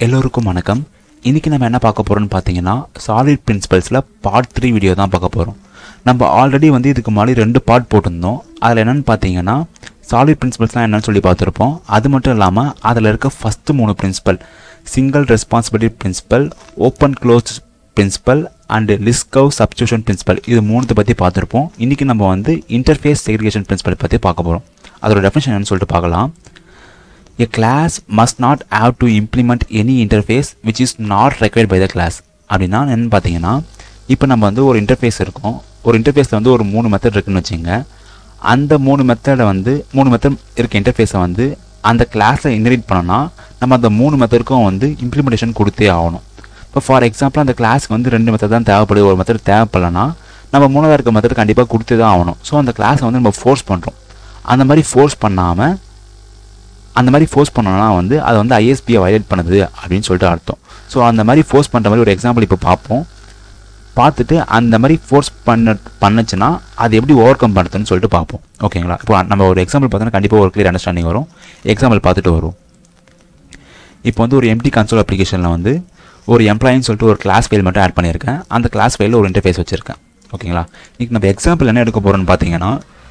எல்லோருக்கும் வணக்கம் இன்றைக்கி நம்ம என்ன பார்க்க போகிறோம்னு பார்த்தீங்கன்னா சாலிட் பிரின்சிபல்ஸில் பார்ட் த்ரீ வீடியோ தான் பார்க்க போகிறோம் நம்ம ஆல்ரெடி வந்து இதுக்கு முன்னாடி ரெண்டு பார்ட் போட்டிருந்தோம் அதில் என்னென்னு பார்த்தீங்கன்னா சாலிட் பிரின்சிபல்ஸ்லாம் என்னன்னு சொல்லி பார்த்துருப்போம் அது மட்டும் இல்லாமல் அதில் இருக்க ஃபஸ்ட்டு மூணு principle single responsibility principle open close principle and Liskov substitution principle இது மூணுத்தை பற்றி பார்த்துருப்போம் இன்றைக்கி நம்ம வந்து இன்டர்ஃபேஸ் செக்ரிகேஷன் பிரின்சிபல் பற்றி பார்க்க போகிறோம் அதோட டெஃபினேஷன் என்னன்னு சொல்லிட்டு பார்க்கலாம் A class must not have to implement any interface which is not required by the class அப்படின்னா என்னன்னு பார்த்தீங்கன்னா இப்போ நம்ம வந்து ஒரு இன்டர்ஃபேஸ் இருக்கும் ஒரு இன்டர்ஃபேஸில் வந்து ஒரு மூணு மெத்தட் இருக்குன்னு வச்சுங்க அந்த மூணு மெத்தடை வந்து மூணு மெத்தட் இருக்க இன்டர்ஃபேஸை வந்து அந்த கிளாஸில் இன்ஹெரிட் பண்ணோன்னா நம்ம அந்த மூணு மெத்தடுக்கும் வந்து இம்ப்ளிமெண்டேஷன் கொடுத்தே ஆகணும் இப்போ ஃபார் எக்ஸாம்பிள் அந்த கிளாஸ்க்கு வந்து ரெண்டு மெத்தட் தான் தேவைப்படுது ஒரு மெத்தட் தேவைப்படலைன்னா நம்ம மூணாவது இருக்க மெத்தட் கண்டிப்பாக கொடுத்தே தான் ஆகணும் ஸோ அந்த கிளாஸை வந்து நம்ம ஃபோர்ஸ் பண்ணுறோம் அந்த மாதிரி ஃபோர்ஸ் பண்ணாமல் அந்த மாதிரி ஃபோர்ஸ் பண்ணோம்னா வந்து அது வந்து ஐஎஸ்பியை வயலேட் பண்ணுது அப்படின்னு சொல்லிட்டு அர்த்தம் ஸோ அந்த மாதிரி ஃபோர்ஸ் பண்ணுற மாதிரி ஒரு எக்ஸாம்பிள் இப்போ பார்ப்போம் பார்த்துட்டு அந்த மாதிரி ஃபோர்ஸ் பண்ண பண்ணுச்சுன்னா அது எப்படி ஓவர் கம் பண்ணுறதுன்னு சொல்லிட்டு பார்ப்போம் ஓகேங்களா இப்போ நம்ம ஒரு எக்ஸாம்பிள் பார்த்தோன்னா கண்டிப்பாக ஒரு கிளியர் அண்டர்ஸ்டாண்டிங் வரும் எக்ஸாம்பிள் பார்த்துட்டு வரும் இப்போ வந்து ஒரு எம்டி கன்சோல் அப்ளிகேஷனில் வந்து ஒரு எம்ப்ளாயின்னு சொல்லிட்டு ஒரு கிளாஸ் ஃபைல் மட்டும் ஆட் பண்ணியிருக்கேன் அந்த கிளாஸ் ஃபைலில் ஒரு இன்டர்ஃபேஸ் வச்சுருக்கேன் ஓகேங்களா இன்னைக்கு நம்ம எக்ஸாம்பிள் என்ன எடுக்க போகிறோம்னு பார்த்தீங்கன்னா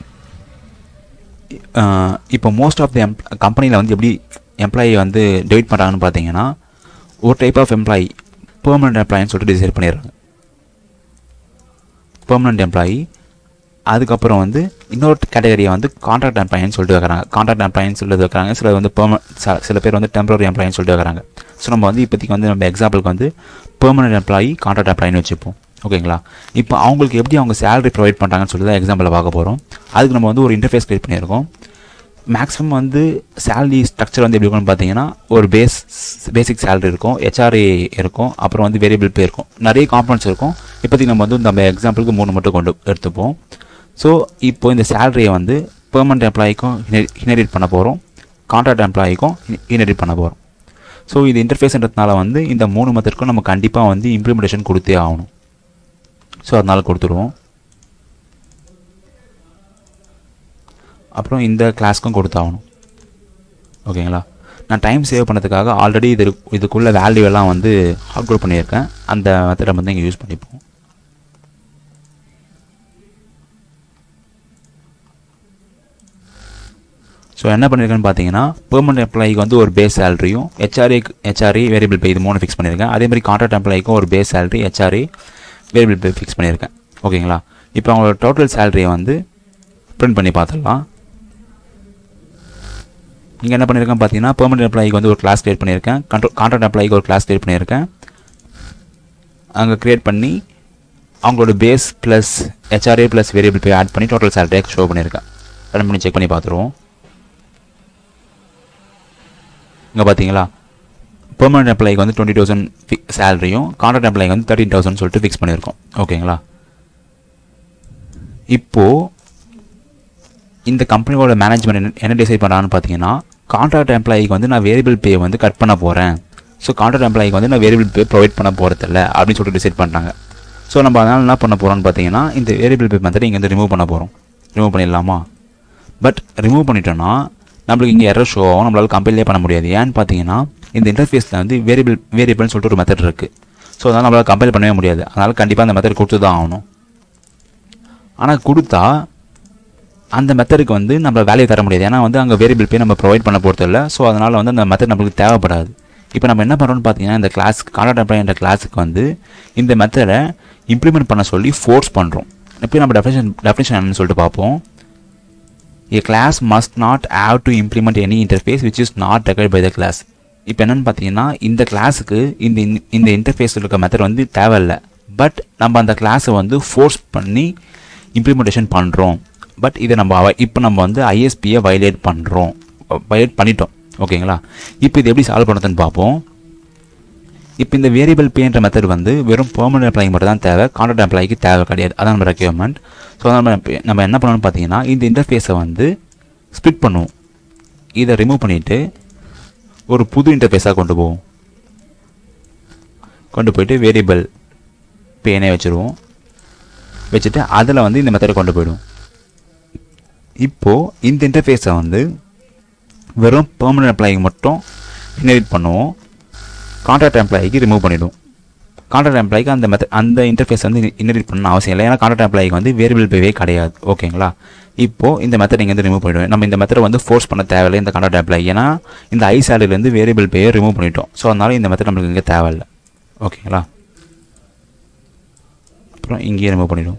ஆஹ் இப்போ மோஸ்ட் ஆஃப் த எம் கம்பெனியில் வந்து எப்படி எம்ப்ளாயி வந்து டிவைட் பண்ணுறாங்கன்னு பார்த்தீங்கன்னா ஒரு டைப் ஆஃப் எம்ப்ளாயி பெர்மனெண்ட் எம்ப்ளாயின்னு சொல்லிட்டு டிசைட் பண்ணிடுறாங்க பெர்மனெண்ட் எம்ப்ளாயி அதுக்கப்புறம் வந்து இன்னொரு கேட்டகரியை வந்து கான்ட்ராக்ட் எம்ப்ளாயின்னு சொல்லிட்டு வைக்கிறாங்க கான்ட்ராக்ட் எம்ப்ளாயின்னு சொல்லிட்டு வைக்கிறாங்க சில வந்து பெர்ம சில பேர் வந்து டெம்பரரி எம்ப்ளாயின்னு சொல்லிட்டு வைக்கிறாங்க ஸோ நம்ம வந்து இப்போதைக்கு வந்து நம்ம எக்ஸாம்பிளுக்கு வந்து பெர்மனெண்ட் எம்ப்ளாயி கான்ட்ராக்ட் எம்ப்ளாயின்னு வச்சுப்போம் ஓகேங்களா இப்போ அவங்களுக்கு எப்படி அவங்க சேலரி ப்ரொவைட் பண்ணுறாங்கன்னு சொல்லி தான் எக்ஸாம்பிளில் பார்க்க போகிறோம் அதுக்கு நம்ம வந்து ஒரு இன்டர்ஃபேஸ் கிரியேட் பண்ணியிருக்கோம் மேக்ஸிமம் வந்து சேலரி ஸ்ட்ரக்சர் வந்து எப்படி இருக்கும்னு பார்த்தீங்கன்னா ஒரு பேஸ் பேசிக் சேலரி இருக்கும் ஹெச்ஆர்ஏ இருக்கும் அப்புறம் வந்து வேரியபிள் பே இருக்கும் நிறைய காம்பனன்ட்ஸ் இருக்கும் இப்போதைக்கு நம்ம வந்து நம்ம எக்ஸாம்பிளுக்கு மூணு மட்டும் கொண்டு எடுத்துப்போம் ஸோ இப்போ இந்த சேலரியை வந்து பெர்மனண்ட் எம்ப்ளாயிக்கும் இனரிட் பண்ண போகிறோம் கான்ட்ராக்ட் எம்ப்ளாயிக்கும் இனரிட் பண்ண போகிறோம் ஸோ இது இன்டர்ஃபேஸ்ன்றதுனால வந்து இந்த மூணு மெத்தடுக்கும் நம்ம கண்டிப்பாக வந்து இம்ப்ளிமெண்டேஷன் கொடுத்தே ஆகணும் ஸோ அதனால் கொடுத்துருவோம் அப்புறம் இந்த கிளாஸ்க்கும் கொடுத்தாகணும் ஓகேங்களா நான் டைம் சேவ் பண்ணதுக்காக ஆல்ரெடி இது இதுக்குள்ள வேல்யூ எல்லாம் வந்து அப்லோட் பண்ணியிருக்கேன் அந்த மெத்தடை வந்து இங்கே யூஸ் பண்ணிப்போம் ஸோ என்ன பண்ணியிருக்கேன்னு பார்த்தீங்கன்னா பெர்மனன்ட் எம்ப்ளாய்க்கு வந்து ஒரு பேஸ் சேலரியும் ஹெச்ஆர்ஏ ஹெச்ஆர்ஏ வேரியபிள் பே இது மூணு ஃபிக்ஸ் பண்ணியிருக்கேன் அதே மாதிரி கான்ட்ராக்ட் எம்ப்ளாய்க்கும் ஒரு base salary HRA variable pay fix பண்ணியிருக்கேன் ஓகேங்களா இப்போ அவங்களோட டோட்டல் சேலரியை வந்து பிரிண்ட் பண்ணி பார்த்துடலாம் இங்கே என்ன பண்ணியிருக்கேன் பார்த்தீங்கன்னா பெர்மனெண்ட் எம்ப்ளாய்க்கு வந்து ஒரு கிளாஸ் கிரியேட் பண்ணியிருக்கேன் கண்ட்ரோ கான்ட்ராக்ட் எம்ப்ளாய்க்கு ஒரு கிளாஸ் கிரியேட் பண்ணியிருக்கேன் அங்கே கிரியேட் பண்ணி அவங்களோட base plus HRA plus variable pay add பண்ணி டோட்டல் சேலரியை ஷோ பண்ணியிருக்கேன் ரன் பண்ணி செக் பண்ணி பார்த்துருவோம் இங்கே பார்த்தீங்களா பெர்மனெண்ட் எம்ப்ளாய்க்கு வந்து டுவெண்ட்டி தௌசண்ட் ஃபிக் சேலரியும் கான்ட்ராக்ட் எம்ப்ளாய்க்கு வந்து தேர்ட்டின் தௌசண்ட் சொல்லிட்டு ஃபிக்ஸ் பண்ணியிருக்கோம் ஓகேங்களா இப்போது இந்த கம்பெனியோட மேனேஜ்மெண்ட் என்ன என்ன டிசைட் பண்ணுறான்னு பார்த்தீங்கன்னா கான்ட்ராக்ட் எம்ப்ளாய்க்கு வந்து நான் வேரியபிள் பே வந்து கட் பண்ண போகிறேன் ஸோ கான்ட்ராக்ட் எம்ப்ளாய்க்கு வந்து நான் வேரியபிள் பே ப்ரொவைட் பண்ண போகிறதில்ல அப்படின்னு சொல்லிட்டு டிசைட் பண்ணுறாங்க ஸோ நம்ம அதனால் என்ன பண்ண போகிறோம்னு பார்த்தீங்கன்னா இந்த வேரியபிள் பே மெத்தட் இங்கே வந்து ரிமூவ் பண்ண போகிறோம் ரிமூவ் பண்ணிடலாமா பட் ரிமூவ் பண்ணிட்டோன்னா நம்மளுக்கு இங்கே எரர் ஷோ ஆகும் நம்மளால் கம்பெனிலே பண்ண முடியாது ஏன்னு பார்த்தீங்கன்னா இந்த இன்டர்ஃபேஸில் வந்து வேரியபிள் வேரியபிள்னு சொல்லிட்டு ஒரு மெத்தட் இருக்குது ஸோ அதனால் நம்மளால் கம்பெனி பண்ணவே முடியாது அதனால் கண்டிப்பாக அந்த மெத்தட் கொடுத்து தான் ஆகணும் ஆனால் கொடுத்தா அந்த மெத்தடுக்கு வந்து நம்ம வேல்யூ தர முடியாது ஏன்னா வந்து அங்கே வேரியபிள் பே நம்ம ப்ரொவைட் பண்ண போகிறது இல்லை ஸோ அதனால் வந்து அந்த மெத்தட் நம்மளுக்கு தேவைப்படாது இப்போ நம்ம என்ன பண்ணுறோம்னு பார்த்தீங்கன்னா இந்த கிளாஸ் கான்ட்ராக்ட் எம்ப்ளாய் என்ற கிளாஸுக்கு வந்து இந்த மெத்தடை இம்ப்ளிமெண்ட் பண்ண சொல்லி ஃபோர்ஸ் பண்ணுறோம் இப்போ நம்ம டெஃபினேஷன் டெஃபினேஷன் என்னன்னு சொல்லிட்டு பார்ப்போம் a class must not have to implement any interface which is not required by the class இப்போ என்னன்னு பார்த்தீங்கன்னா இந்த கிளாஸுக்கு இந்த இந்த இன்டர்ஃபேஸ் இருக்க மெத்தட் வந்து தேவையில்லை பட் நம்ம அந்த கிளாஸை வந்து ஃபோர்ஸ் பண்ணி இம்ப்ளிமெண்டேஷன் பண்ணுறோம் பட் இதை நம்ம அவ- இப்போ நம்ம வந்து ஐஎஸ்பியை வயலேட் பண்ணுறோம் வயலேட் பண்ணிட்டோம் ஓகேங்களா இப்போ இது எப்படி சால்வ் பண்ணுறதுன்னு பார்ப்போம் இப்போ இந்த வேரியபிள் பேன்ற மெத்தட் வந்து வெறும் பெர்மனன்ட் எம்ப்ளாய்க்கு மட்டும் தான் தேவை கான்ட்ராக்ட் எம்ப்ளாய்க்கு தேவை கிடையாது அதான் நம்ம ரெக்யர்மெண்ட் ஸோ நம்ம நம்ம என்ன பண்ணணும்னு பார்த்தீங்கன்னா இந்த இன்டர்ஃபேஸை வந்து ஸ்ப்ளிட் பண்ணுவோம் இதை ரிமூவ் பண்ணிவிட்டு ஒரு புது இன்டர்ஃபேஸாக கொண்டு போவோம் கொண்டு போயிட்டு வேரியபிள் பேனே வச்சுருவோம் வச்சுட்டு அதில் வந்து இந்த மெத்தடை கொண்டு போயிடுவோம் இப்போது இந்த இன்டர்ஃபேஸை வந்து வெறும் பெர்மனன்ட் எம்ப்ளாய்க்கு மட்டும் இன்ஹெரிட் பண்ணுவோம் கான்ட்ராக்ட் எம்ப்ளாயிக்கு ரிமூவ் பண்ணிவிடும் கான்ட்ராக்ட் எம்ப்ளாய்க்கு அந்த மெத்த அந்த இன்டர்ஃபேஸ் வந்து இன்டர்வியூ பண்ண அவசியம் இல்லை ஏன்னா கான்ட்ராக்ட் எம்ப்ளாய்க்கு வந்து வேரியபிள் பேவே கிடையாது ஓகேங்களா இப்போது இந்த மெத்தட் நீங்கள் வந்து ரிமூவ் பண்ணிடுவேன் நம்ம இந்த மெத்தடை வந்து ஃபோர்ஸ் பண்ண தேவையில்லை இந்த கான்ட்ராக்ட் எம்ப்ளாய் ஏன்னா இந்த ஐ சேலரிலேருந்து வேரியபிள் பேயை ரிமூவ் பண்ணிட்டோம் ஸோ அதனால இந்த மெத்தட் நம்மளுக்கு இங்கே தேவையில்லை ஓகேங்களா அப்புறம் இங்கேயே ரிமூவ் பண்ணிவிடும்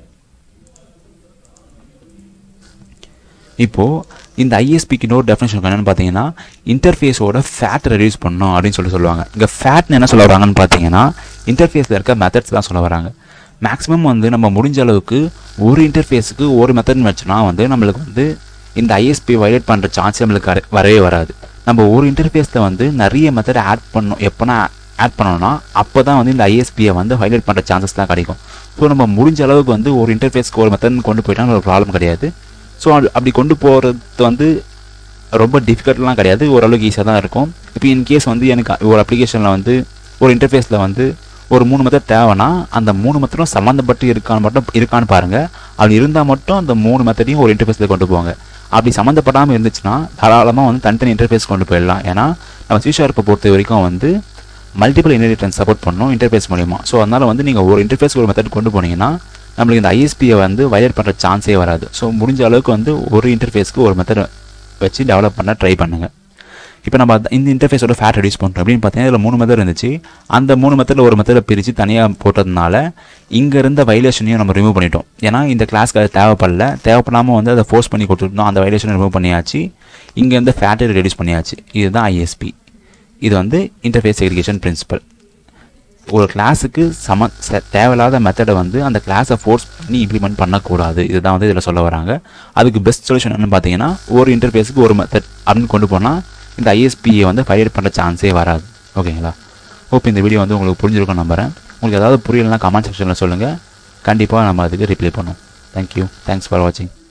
இப்போது இந்த ஐஎஸ்பிக்கு இன்னொரு டெஃபினேஷன் என்னென்னு பார்த்தீங்கன்னா இன்டர்ஃபேஸோட ஃபேட் ரெடியூஸ் பண்ணணும் அப்படின்னு சொல்லி சொல்லுவாங்க இங்கே ஃபேட்னு என்ன சொல்ல வராங்கன்னு பார்த்தீங்கன்னா இன்டர்ஃபேஸில் இருக்க மெத்தட்ஸ் தான் சொல்ல வராங்க மேக்ஸிமம் வந்து நம்ம முடிஞ்ச அளவுக்கு ஒரு இன்டர்ஃபேஸுக்கு ஒரு மெத்தட்னு வச்சோன்னா வந்து நம்மளுக்கு வந்து இந்த ஐஎஸ்பி வயலேட் பண்ணுற சான்ஸ் நம்மளுக்கு வர- வரவே வராது நம்ம ஒரு இன்டர்ஃபேஸில் வந்து நிறைய மெத்தட் ஆட் பண்ணோம் எப்போனா ஆட் பண்ணோம்னா அப்போ தான் வந்து இந்த ஐஎஸ்பியை வந்து ஹைலைட் பண்ணுற சான்சஸ் தான் கிடைக்கும் ஸோ நம்ம முடிஞ்ச அளவுக்கு வந்து ஒரு இன்டர்ஃபேஸ்க்கு ஒரு மெத்தட் கொண்டு போயிட்டா ஒரு ப்ராப்ளம் கிடையாது ஸோ அப்படி கொண்டு போகிறது வந்து ரொம்ப டிஃபிகல்ட்லாம் கிடையாது ஓரளவுக்கு ஈஸியாக தான் இருக்கும் இப்போ இன் கேஸ் வந்து எனக்கு ஒரு அப்ளிகேஷனில் வந்து ஒரு இன்டர்ஃபேஸில் வந்து ஒரு மூணு மெத்தட் தேவைன்னா அந்த மூணு மெத்தடும் சம்மந்தப்பட்டு இருக்கான்னு மட்டும் இருக்கான்னு பாருங்கள் அப்படி இருந்தால் மட்டும் அந்த மூணு மெத்தடையும் ஒரு இன்டர்ஃபேஸில் கொண்டு போங்க அப்படி சம்மந்தப்படாமல் இருந்துச்சுன்னா தாராளமாக வந்து தனித்தனி இன்டர்ஃபேஸ் கொண்டு போயிடலாம் ஏன்னா நம்ம சிஷார்ப்பை பொறுத்த வரைக்கும் வந்து மல்டிபிள் இன்டெலிஜென்ஸ் சப்போர்ட் பண்ணணும் இன்டர்ஃபேஸ் மூலியமா ஸோ அதனால் வந்து நீங்கள் ஒரு இன்டர்ஃபேஸ் ஒரு மெத்தட் கொண்டு போனீங்கன்னா நம்மளுக்கு இந்த ஐஎஸ்பியை வந்து வயலேட் பண்ணுற சான்ஸே வராது ஸோ முடிஞ்ச அளவுக்கு வந்து ஒரு இன்டர்ஃபேஸ்க்கு ஒரு மெத்தட் வச்சு டெவலப் பண்ண ட்ரை பண்ணுங்கள் இப்போ நம்ம அத- இந்த இன்டர்ஃபேஸோட ஃபேட் ரெடியூஸ் பண்ணுறோம் அப்படின்னு பார்த்தீங்கன்னா இதில் மூணு மெத்தட் இருந்துச்சு அந்த மூணு மெத்தடில் ஒரு மெத்தடை பிரித்து தனியாக போட்டதுனால இங்கே இருந்த வைலேஷனையும் நம்ம ரிமூவ் பண்ணிட்டோம் ஏன்னா இந்த கிளாஸ்க்கு அது தேவைப்படல தேவைப்படாமல் வந்து அதை ஃபோர்ஸ் பண்ணி கொடுத்துருந்தோம் அந்த வைலேஷனை ரிமூவ் பண்ணியாச்சு இங்கே இருந்து ஃபேட்டை ரெடியூஸ் பண்ணியாச்சு இதுதான் ஐஎஸ்பி இது வந்து இன்டர்ஃபேஸ் செக்ரிகேஷன் பிரின்சிபல் ஒரு கிளாஸுக்கு சம ச- தேவையில்லாத மெத்தடை வந்து அந்த கிளாஸை ஃபோர்ஸ் பண்ணி இம்ப்ளிமெண்ட் பண்ணக்கூடாது இதுதான் வந்து இதில் சொல்ல வராங்க அதுக்கு பெஸ்ட் சொல்யூஷன் என்னன்னு பார்த்தீங்கன்னா ஒரு இன்டர்ஃபேஸுக்கு ஒரு மெத்தட் அப்படின்னு கொண்டு போனால் இந்த ஐஎஸ்பியை வந்து ஃபைட் பண்ணுற சான்ஸே வராது ஓகேங்களா ஹோப் இந்த வீடியோ வந்து உங்களுக்கு புரிஞ்சிருக்கும் நம்புறேன் உங்களுக்கு ஏதாவது புரியலனா கமெண்ட் செக்ஷனில் சொல்லுங்கள் கண்டிப்பாக நம்ம அதுக்கு ரிப்ளை பண்ணுவோம் தேங்க்யூ தேங்க்ஸ் ஃபார் வாட்சிங்